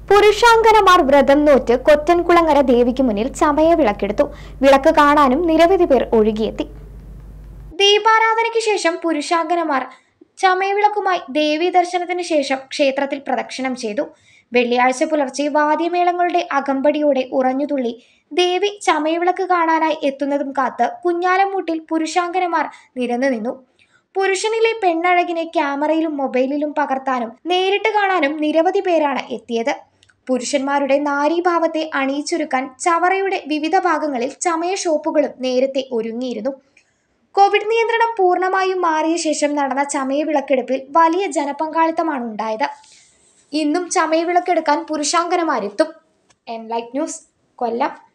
പുരുഷാങ്കനമാർ വ്രതം നോറ്റ് കൊറ്റൻകുളങ്ങര ദേവിക്ക് മുന്നിൽ ചമയ വിളക്കെടുത്തു വിളക്ക് കാണാനും നിരവധി പേർ ഒഴുകിയെത്തി ദീപാരാധനയ്ക്ക് ശേഷം പുരുഷാങ്കനമാർ ചമയവിളക്കുമായി ദേവീ ദർശനത്തിന് ശേഷം ക്ഷേത്രത്തിൽ പ്രദക്ഷിണം ചെയ്തു വെള്ളിയാഴ്ച പുലർച്ചെ വാദ്യമേളങ്ങളുടെ അകമ്പടിയോടെ ഉറഞ്ഞുതുള്ളി ദേവി ചമയവിളക്ക് കാണാനായി എത്തുന്നതും കാത്ത് കുഞ്ഞാലമ്മൂട്ടിൽ പുരുഷാങ്കനമാർ നിരന്നു നിന്നു പുരുഷനിലെ പെണ്ണഴകിനെ ക്യാമറയിലും മൊബൈലിലും പകർത്താനും നേരിട്ട് കാണാനും നിരവധി പേരാണ് എത്തിയത് പുരുഷന്മാരുടെ നാരീഭാവത്തെ അണിയിച്ചൊരുക്കാൻ ചവറയുടെ വിവിധ ഭാഗങ്ങളിൽ ചമയ ഷോപ്പുകളും നേരത്തെ ഒരുങ്ങിയിരുന്നു കോവിഡ് നിയന്ത്രണം പൂർണ്ണമായും മാറിയ ശേഷം നടന്ന ചമയ വിളക്കെടുപ്പിൽ വലിയ ജനപങ്കാളിത്തമാണ് ഉണ്ടായത് ഇന്നും ചമയ വിളക്കെടുക്കാൻ പുരുഷാങ്കനമാരെത്തും എൻ ലൈറ്റ് ന്യൂസ് കൊല്ലം